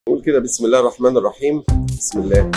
نقول كده بسم الله الرحمن الرحيم بسم الله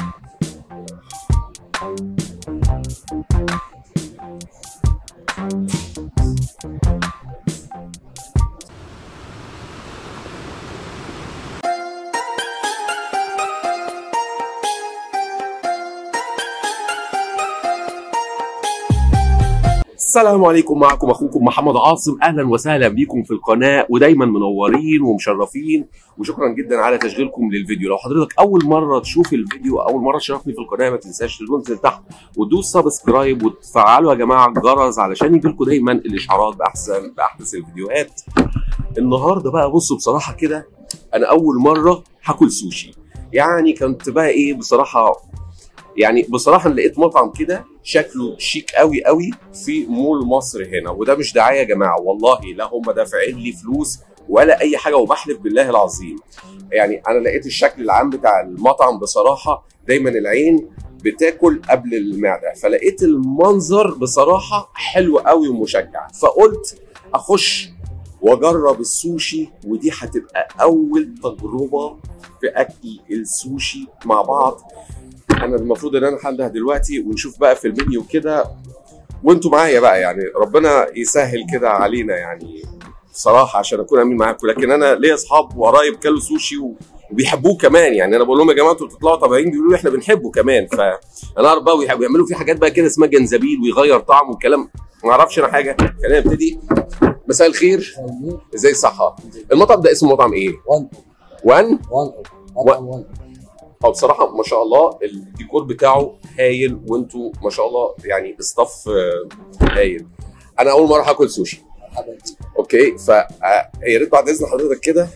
السلام عليكم معكم اخوكم محمد عاصم اهلا وسهلا بيكم في القناه ودايما منورين ومشرفين وشكرا جدا على تشغيلكم للفيديو لو حضرتك اول مره تشوف الفيديو اول مره تشرفني في القناه ما تنساش تنزل تحت وتدوس سبسكرايب وتفعلوا يا جماعه الجرس علشان يجي لكم دايما الاشعارات باحسن باحدث الفيديوهات النهارده بقى بصوا بصراحه كده انا اول مره هاكل سوشي يعني كنت بقى ايه بصراحه يعني بصراحه لقيت مطعم كده شكله شيك قوي قوي في مول مصر هنا وده مش دعايه يا جماعه والله لا هم دافعين لي فلوس ولا اي حاجه وبحلف بالله العظيم يعني انا لقيت الشكل العام بتاع المطعم بصراحه دايما العين بتاكل قبل المعده فلقيت المنظر بصراحه حلو قوي ومشجع فقلت اخش واجرب السوشي ودي هتبقى اول تجربه في اكل السوشي مع بعض انا المفروض ان انا هنده دلوقتي ونشوف بقى في المنيو كده وانتوا معايا بقى يعني ربنا يسهل كده علينا يعني بصراحه عشان اكون امين معاكم لكن انا ليا اصحاب وقرايب كلوا سوشي و... وبيحبوه كمان يعني انا بقول لهم يا جماعه انتوا بتطلعوا طبيعيين بيقولوا لي احنا بنحبه كمان فانا اعرف بقى ويح- ويعملوا فيه حاجات بقى كده اسمها جنزبيل ويغير طعمه والكلام ما اعرفش انا حاجه خلينا نبتدي مساء الخير ازاي الصحه المطعم ده اسمه مطعم ايه وان وان وان مطعم وان هو بصراحة ما شاء الله الديكور بتاعه هايل وانتوا ما شاء الله يعني استاف آه، هايل. أنا أول مرة هاكل سوشي مرحبا أوكي فيا ريت بعد إذن حضرتك كده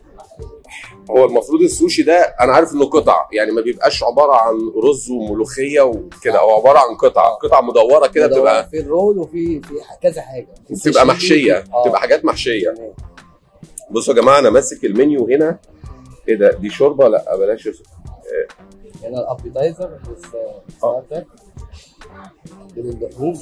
هو المفروض السوشي ده أنا عارف إنه قطع يعني ما بيبقاش عبارة عن رز وملوخية وكده هو عبارة عن قطع قطع مدورة كده بتبقى في الرول وفي في كذا حاجه في بتبقى ساشيمي محشية وفي- آه. بتبقى حاجات محشية تمام. بصوا يا جماعة أنا ماسك المنيو هنا إيه ده دي شوربة لا بلاش هنا الابيتايزر ستارتر دول اللحوم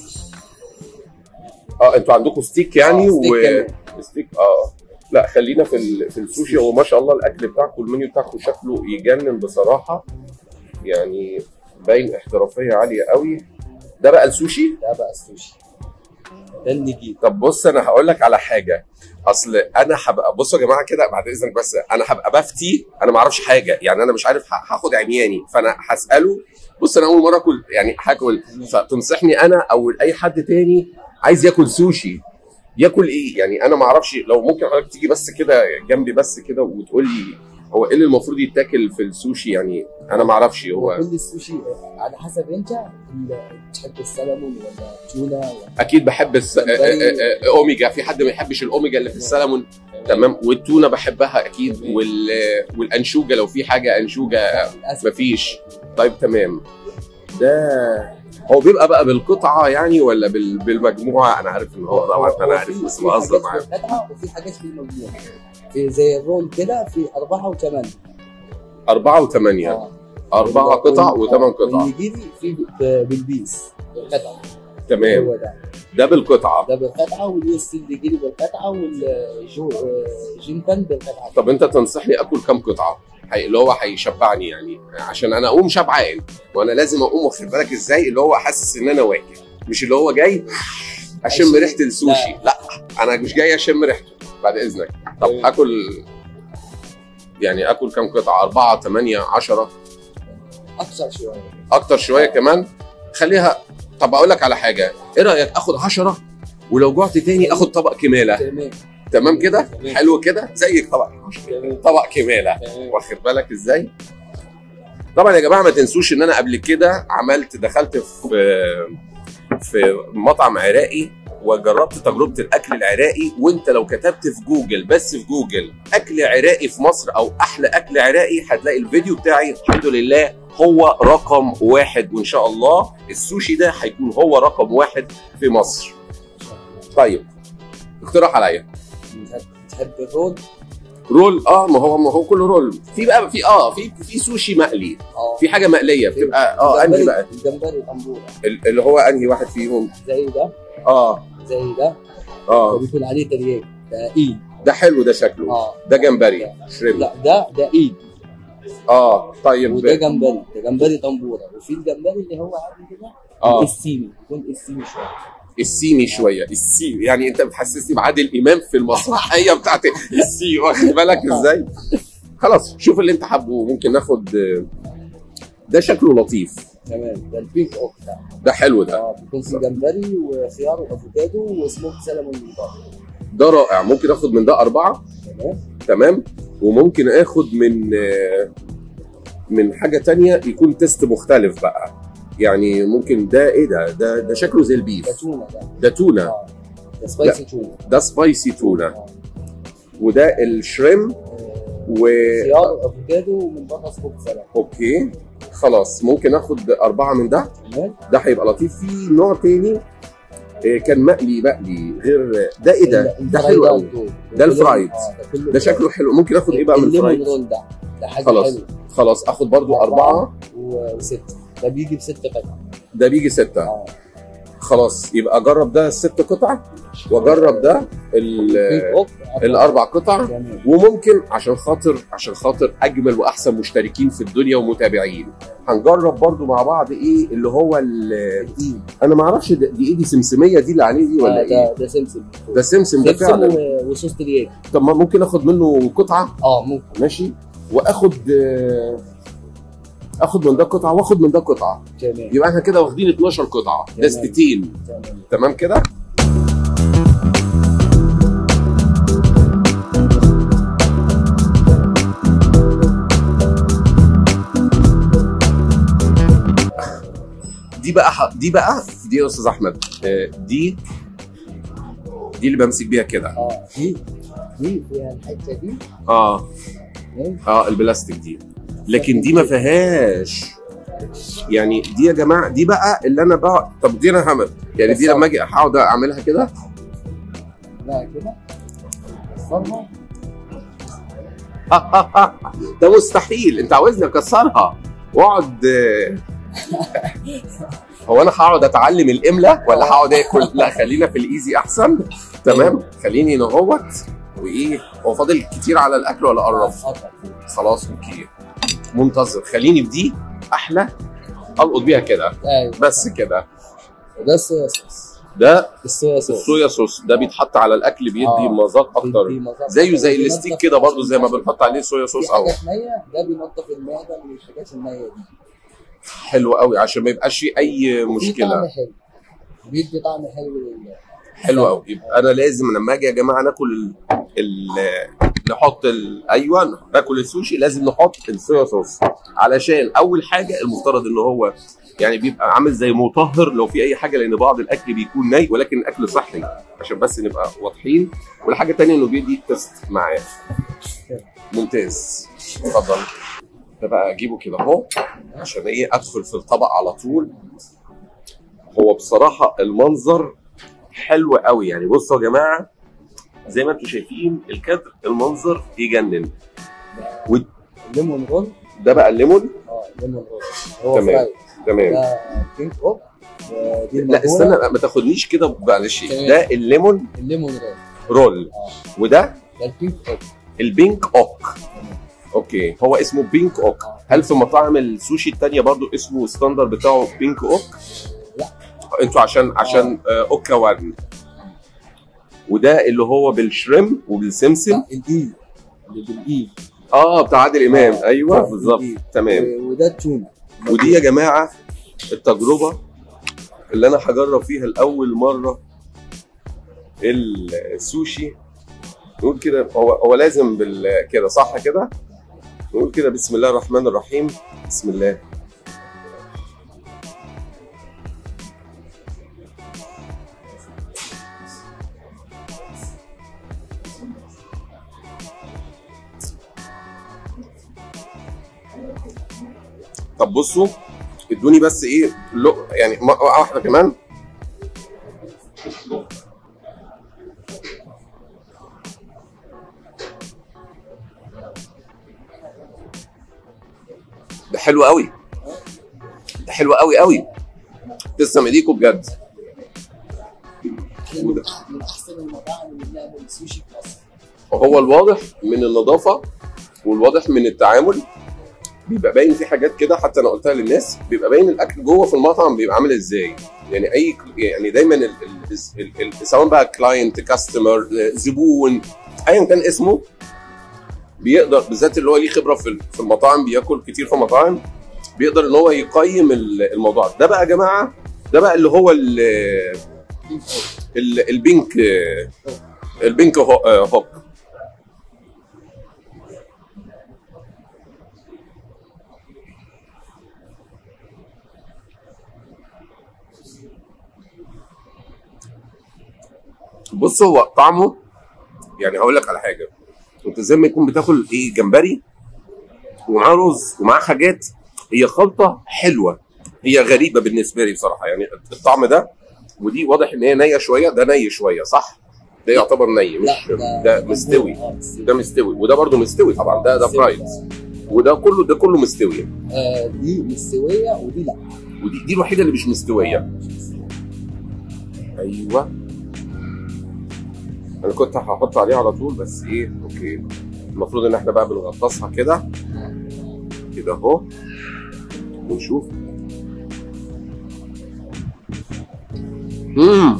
اه انتوا عندكم ستيك يعني آه، ستيك كمان. و ستيك اه لا خلينا في ال... في السوشي هو ما شاء الله الاكل بتاعكم المنيو بتاعكم شكله يجنن بصراحه يعني باين احترافيه عاليه قوي ده بقى السوشي ده بقى السوشي ده النجيل طب بص انا هقول لك على حاجه اصل انا هبقى بصوا يا جماعه كده بعد اذنك بس انا هبقى بفتي انا ما اعرفش حاجه يعني انا مش عارف ه- هاخد عمياني فانا هساله بص انا اول مره اكل يعني هاكل فتنصحني انا او اي حد تاني عايز ياكل سوشي ياكل ايه يعني انا ما اعرفش لو ممكن حضرتك تيجي بس كده جنبي بس كده وتقول لي هو ايه اللي المفروض يتاكل في السوشي يعني انا ما اعرفش هو هو كل السوشي على حسب انت ال- تحب السلمون ولا تونه ولا اكيد بحب الس... جمبري. آه، آه، آه، اوميجا في حد ما يحبش الاوميجا اللي في السلمون تمام والتونه بحبها اكيد وال... والانشوجه لو في حاجه انشوجه للاسف مفيش طيب تمام ده هو بيبقى بقى بالقطعه يعني ولا بال... بالمجموعه انا عارف ان هو طبعا انا هو عارف في- بس في بهزر حاجات معاك بالقطعه وفي حاجات في المجموعه في زي الرول كده في اربعه وثمانيه أربعة وثمانية اه أربعة قطع وثمان قطع والنجيلي في ب- بالبيس بالقطعه تمام هو ده ده بالقطعة ده بالقطعه واليوس النجيلي بالقطعه والجيمبان بالقطعه طب أنت تنصحني آكل كام قطعة؟ هي- اللي هو هيشبعني يعني عشان أنا أقوم شبعان وأنا لازم أقوم واخد بالك إزاي اللي هو حاسس إن أنا واكل مش اللي هو جاي أشم أشم- ريحة السوشي لا أنا مش جاي أشم ريحته بعد إذنك طب تمام. هاكل يعني آكل كام قطعة؟ أربعة ثمانية عشرة اكثر شويه اكتر شويه كمان خليها طب اقول لك على حاجه ايه رايك اخد 10 ولو جعت تاني اخد طبق كماله تمام تمام كده تمام. حلو كده زي طبق تمام طبق كماله تمام واخد بالك ازاي طبعا يا جماعه ما تنسوش ان انا قبل كده عملت دخلت في في مطعم عراقي وجربت تجربه الاكل العراقي وانت لو كتبت في جوجل بس في جوجل اكل عراقي في مصر او احلى اكل عراقي هتلاقي الفيديو بتاعي الحمد لله هو رقم واحد وان شاء الله السوشي ده هيكون هو رقم واحد في مصر طيب اقترح عليا تحب- تحب الرول رول اه ما هو ما هو كله رول في بقى في اه في في سوشي مقلي اه في حاجه مقليه بتبقى اه انهي الجمبري- بقى الجمبري الامبوره ال- اللي هو انهي واحد فيهم زي ده اه زي ده ده اه بيكون عليه ترياق ده ايد ده حلو ده شكله اه ده جمبري شريمب لا ده ده ايد اه طيب وده جمبري ده جمبري طنبوره وفي الجمبري اللي هو عادي كده اه السيمي يكون السيمي شويه السيمي شويه السيمي يعني انت بتحسسني بعادل امام في المسرحيه بتاعت السي واخد بالك ازاي خلاص شوف اللي انت حابه ممكن ناخد ده شكله لطيف تمام ده البينك اوك ده ده حلو ده اه بيكون في جمبري وخيار وافوكادو وسموك سلمون من بره ده رائع ممكن اخد من ده اربعه تمام تمام وممكن اخد من آه، من حاجه تانية يكون تيست مختلف بقى يعني ممكن ده ايه ده ده ده شكله زي ده البيف تونه ده ده تونه اه ده سبايسي تونه ده سبايسي تونه آه. وده الشريم آه، و خيار وافوكادو ومن بره سموك سلمون اوكي خلاص ممكن اخد اربعه من ده تمام ده هيبقى لطيف في نوع تاني آه، كان مقلي مقلي غير ده ايه ده ده حلو قوي ده الفرايد. كله ده شكله حلو ممكن اخد ايه بقى من الليمون الفرايد رول ده ده حاجه خلاص. حلوه خلاص اخد برضو اربعه و- وسته ده بيجي بست قطع ده بيجي سته اه خلاص يبقى اجرب ده الست قطع واجرب ده ال- بينك اوك الاربع قطع تمام وممكن عشان خاطر عشان خاطر اجمل واحسن مشتركين في الدنيا ومتابعين هنجرب برضو مع بعض ايه اللي هو ال- دي انا ما اعرفش ده- دي ايه دي سمسميه دي اللي عليه دي ولا آه، ايه ده ده سمسم ده سمسم ده سمسم فعلا و- وصوص ترياكي طب ما ممكن اخد منه قطعه اه ممكن ماشي واخد آه، اخد من ده قطعه واخد من ده قطعه تمام يبقى احنا كده واخدين 12 قطعه تمام. دستتين تمام تمام كده دي بقى ح- دي بقى دي يا استاذ احمد آه، دي دي اللي بمسك بيها كده اه دي دي فيها الحته دي اه تمام اه البلاستيك دي لكن دي ما فيهاش يعني دي يا جماعه دي بقى اللي انا بقى طب دي انا همل يعني دي لما اجي اقعد اعملها كده لا كده كسرها ده مستحيل انت عاوزني اكسرها واقعد آه، هو انا هقعد اتعلم الاملا ولا هقعد اكل لا خلينا في الايزي احسن تمام خليني نهوت وايه هو فاضل كتير على الاكل ولا قرب قطع. خلاص اوكي منتظر خليني في دي احلى القط بيها كده ايوه بس كده وده الصويا صوص ده الصويا صوص الصويا صوص ده بيتحط على الاكل بيدي آه. مذاق اكتر بيدي مذاق زيه أكتر. زي بينضف الستيك كده برضو زي ما عشان- بنحط عليه صويا في صوص او حاجات نيه ده بينضف المعده من الحاجات النيه دي حلو قوي عشان ما يبقاش فيه اي في طعم مشكله حلو بيدي طعم حلو لل حلو قوي يبقى انا لازم لما اجي يا جماعه ناكل ال... ال... نحط ال... ايوه ناكل السوشي لازم نحط الصويا صوص علشان اول حاجه المفترض ان هو يعني بيبقى عامل زي مطهر لو في اي حاجه لان بعض الاكل بيكون ني ولكن الاكل صحي عشان بس نبقى واضحين والحاجه الثانيه انه بيدي تيست معاه ممتاز اتفضل ده بقى اجيبه كده اهو عشان ايه ادخل في الطبق على طول هو بصراحه المنظر حلو قوي يعني بصوا يا جماعه زي ما انتم شايفين الكادر المنظر يجنن و- الليمون رول ده بقى الليمون اه ليمون رول هو تمام. فرايد تمام ده بينك اوك ودي لا المهولة. استنى ما تاخدنيش كده معلش تمام. ده الليمون الليمون رول رول اه وده ده البينك اوك البينك اوك تمام. اوكي هو اسمه بينك اوك آه. هل في مطاعم السوشي التانية برضو اسمه ستاندر بتاعه بينك اوك لا. انتوا عشان عشان آه. اوكا وان وده اللي هو بالشريم وبالسمسم لا الايد اللي بالايد اه بتاع عادل امام آه. ايوه آه، بالظبط بالإيد. تمام و- وده التونه ودي يا جماعه التجربه اللي انا هجرب فيها لاول مره السوشي نقول كده هو هو لازم بال كده صح كده نقول كده بسم الله الرحمن الرحيم بسم الله طب بصوا ادوني بس ايه لق يعني مرة واحده كمان ده حلو قوي ده حلو قوي قوي تسلم ايديكم بجد احنا من من احسن المطاعم اللي بنعمل سوشي في مصر وهو الواضح من النظافه والواضح من التعامل بيبقى باين في حاجات كده حتى انا قلتها للناس بيبقى باين الاكل جوه في المطعم بيبقى عامل ازاي يعني اي يعني دايما ال ال ال ال سواء بقى كلاينت كاستمر زبون ايا كان اسمه بيقدر بالذات اللي هو ليه خبره في في المطاعم بياكل كتير في مطاعم بيقدر ان هو يقيم ال- الموضوع ده بقى يا جماعه ده بقى اللي هو ال ال- البينك البينك هو- آه، هوك بص هو طعمه يعني هقول لك على حاجه انت زي ما يكون بتاكل ايه جمبري ومعاه رز ومعاه حاجات هي خلطه حلوه هي غريبه بالنسبه لي بصراحه يعني الطعم ده ودي واضح ان هي نيه شويه ده ني شويه صح؟ ده يعتبر ني مش ده مستوي آه، مستوي ده مستوي وده برضه مستوي طبعا ده ده مستوي. فرايد وده كله ده كله مستوي آه، دي مستويه ودي لا ودي دي الوحيده اللي مش مستويه ايوه انا كنت هحط عليه على طول بس ايه اوكي المفروض ان احنا بقى بنغطسها كده كده اهو ونشوف امم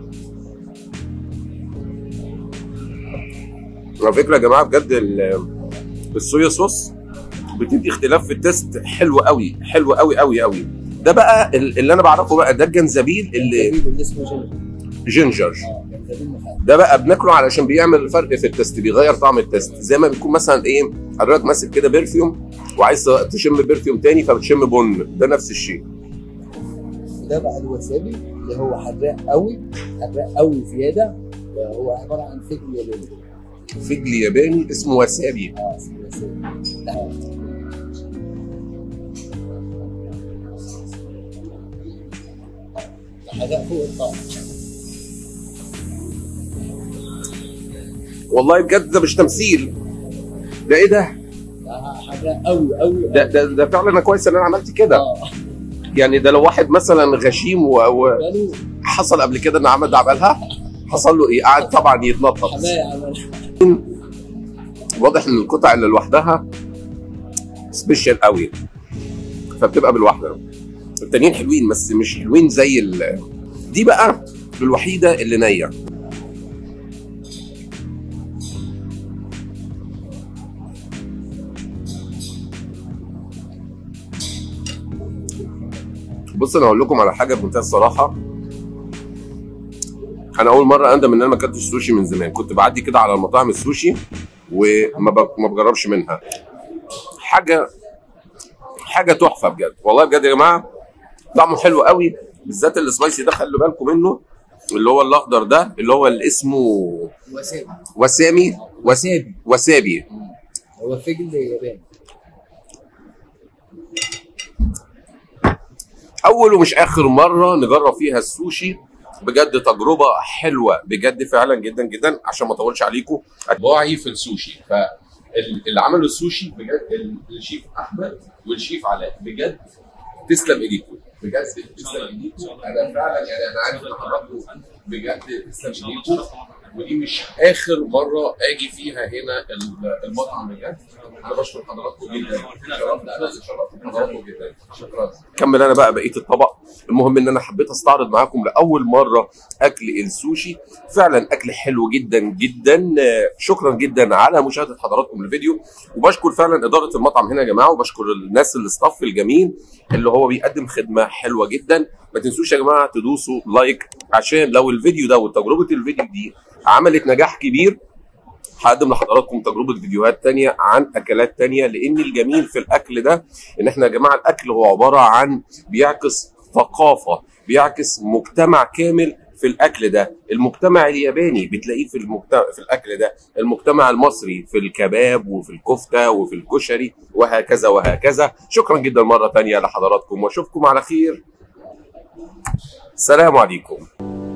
على فكره يا جماعه بجد ال- الصويا صوص بتدي اختلاف في التست حلو قوي حلو قوي قوي قوي ده بقى ال- اللي انا بعرفه بقى ده الجنزبيل اللي الجديد اللي اسمه جنجر جينجر اه جنزبيل مخلل ده بقى بناكله علشان بيعمل فرق في التست بيغير طعم التست زي ما بيكون مثلا ايه حضرتك ماسك كده برفيوم وعايز تشم برفيوم تاني فبتشم بن ده نفس الشيء وده بقى الوسابي اللي هو حراق قوي حراق قوي زياده هو عباره عن فجل ياباني فجل ياباني اسمه وسابي اه اسمه وسابي ده ده حراق فوق الطعم والله بجد ده مش تمثيل ده ايه ده ده حراق قوي قوي ده ده, ده فعلا انا كويس ان انا عملت كده اه يعني ده لو واحد مثلا غشيم و- قالوا وحصل قبل كده ان عمل عملها حصل له ايه قعد طبعا يتنطط حماية عمل واضح ان القطع اللي لوحدها سبيشال قوي فبتبقى بالواحده التانيين حلوين بس مش حلوين زي ال... دي بقى الوحيده اللي نيه بص انا هقول لكم على حاجه بمنتهى الصراحه انا اول مره اندم ان انا ما اكلتش سوشي من زمان كنت بعدي كده على المطاعم السوشي وما ب... ما بجربش منها حاجه حاجه تحفه بجد والله بجد يا جماعه طعمه حلو قوي بالذات السبايسي ده خلوا بالكم منه اللي هو الاخضر ده اللي هو اللي اسمه وسابي وسامي وس... وسابي وسابي هو فجل ياباني اول ومش اخر مره نجرب فيها السوشي بجد تجربه حلوه بجد فعلا جدا جدا عشان ما اطولش عليكم اتباعي في السوشي فاللي عملوا السوشي بجد الشيف احمد والشيف علاء بجد تسلم ايديكم بجد تسلم ايديكم انا فعلا يعني انا عارف ان حضراتكم بجد تسلم ايديكم ودي مش اخر مره اجي فيها هنا ال- المطعم بجد انا بشكر حضراتكم جدا شرفت انا شرفت حضراتكم جدا شكرا كمل انا بقى بقيه الطبق المهم ان انا حبيت استعرض معاكم لاول مره اكل السوشي فعلا اكل حلو جدا جدا آه، شكرا جدا على مشاهده حضراتكم الفيديو وبشكر فعلا اداره المطعم هنا يا جماعه وبشكر الناس الاستاف الجميل اللي هو بيقدم خدمه حلوه جدا ما تنسوش يا جماعه تدوسوا لايك عشان لو الفيديو ده وتجربه الفيديو دي عملت نجاح كبير هقدم لحضراتكم تجربه فيديوهات تانية عن اكلات تانية لان الجميل في الاكل ده ان احنا يا جماعه الاكل هو عباره عن بيعكس ثقافه بيعكس مجتمع كامل في الاكل ده المجتمع الياباني بتلاقيه في المجتمع في الاكل ده المجتمع المصري في الكباب وفي الكفته وفي الكشري وهكذا وهكذا شكرا جدا مره تانية لحضراتكم واشوفكم على خير السلام عليكم